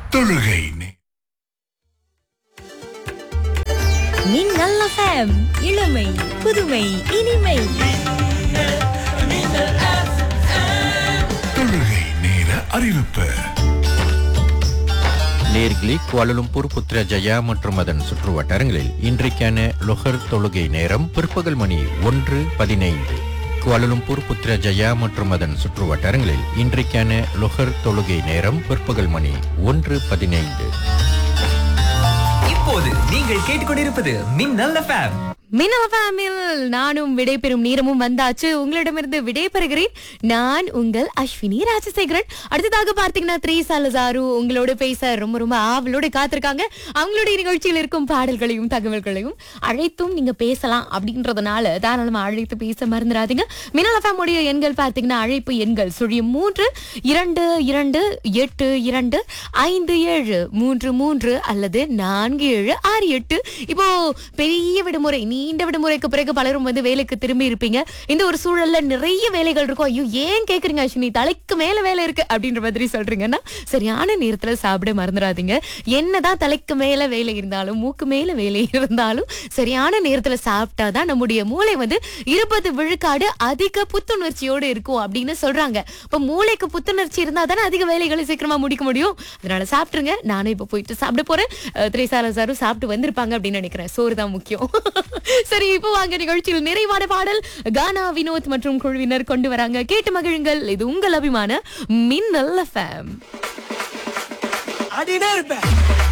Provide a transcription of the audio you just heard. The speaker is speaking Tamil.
தொழுகை நே- மின்னல் எஃப்எம் இளமை புதுமை இனிமை தொழுகை நேர அறிவிப்பு நேர்கிலி குவாலலும்பூர் புத்ரஜயா மற்றும் அதன் சுற்று வட்டாரங்களில் இன்றைக்கான லொஹர் தொழுகை நேரம் பிற்பகல் மணி ஒன்று பதினைந்து குவாலலும்பூர் புத்ரஜயா மற்றும் அதன் சுற்று வட்டாரங்களில் இன்றைக்கான லொஹர் தொழுகை நேரம் பிற்பகல் மணி ஒன்று பதினைந்து இப்போது நீங்கள் கேட்டுக்கொண்டிருப்பது மின்னல் எஃப்எம் மின்னல் எஃப்எம்மில் நானும் விடைபெறும் நேரமும் வந்தாச்சு உங்களிடமிருந்து விடைபெறுகிறேன் நான் உங்கள் அஸ்வினி ராஜசேகரன் அடுத்ததாக பார்த்தீங்கன்னா த்ரீ சாலசாரு உங்களோட பேச ரொம்ப ரொம்ப ஆவலோட காத்திருக்காங்க அவங்களுடைய நிகழ்ச்சியில் இருக்கும் பாடல்களையும் தகவல்களையும் அழைத்தும் நீங்க பேசலாம் அப்படின்றதுனால தாராளமா அழைத்து பேச மறந்துடாதீங்க மின்னல் எஃப்எம் உடைய எண்கள் பார்த்தீங்கன்னா அழைப்பு எண்கள் சுழியம் மூன்று இரண்டு இரண்டு எட்டு இரண்டு ஐந்து ஏழு மூன்று மூன்று அல்லது நான்கு ஏழு ஆறு எட்டு இப்போ பெரிய விடுமுறை நீண்ட விடுமுறைக்கு பிறகு பலரும் வந்து வேலைக்கு திரும்பி இருப்பீங்க இந்த ஒரு சூழல்ல நிறைய வேலைகள் இருக்கும் ஐயோ ஏன் கேக்குறீங்க அஸ்வினி தலைக்கு மேல வேலை இருக்கு அப்படின்ற மாதிரி சொல்றீங்கன்னா சரியான நேரத்துல சாப்பிட மறந்துடாதீங்க என்னதான் தலைக்கு மேல வேலை இருந்தாலும் மூக்கு மேல வேலை இருந்தாலும் சரியான நேரத்துல சாப்பிட்டாதான் நம்முடைய மூளை வந்து இருபது விழுக்காடு அதிக புத்துணர்ச்சியோடு இருக்கும் அப்படின்னு சொல்றாங்க இப்ப மூளைக்கு புத்துணர்ச்சி இருந்தா தானே அதிக வேலைகளை சீக்கிரமா முடிக்க முடியும் அதனால சாப்பிட்டுருங்க நானும் இப்ப போயிட்டு சாப்பிட போறேன் அஹ் திரைசால சாரும் சாப்பிட்டு வந்திருப்பாங்க அப்படின்னு நினைக்கிறேன் சோறு தான் முக்கியம் சரி இப்போ வாங்க நிகழ்ச்சியில் நிறைவான பாடல் கானா வினோத் மற்றும் குழுவினர் கொண்டு வராங்க கேட்டு மகிழுங்கள் இது உங்கள் அபிமான மின்னல் ஃபேம் ஆடினே இருப்பேன்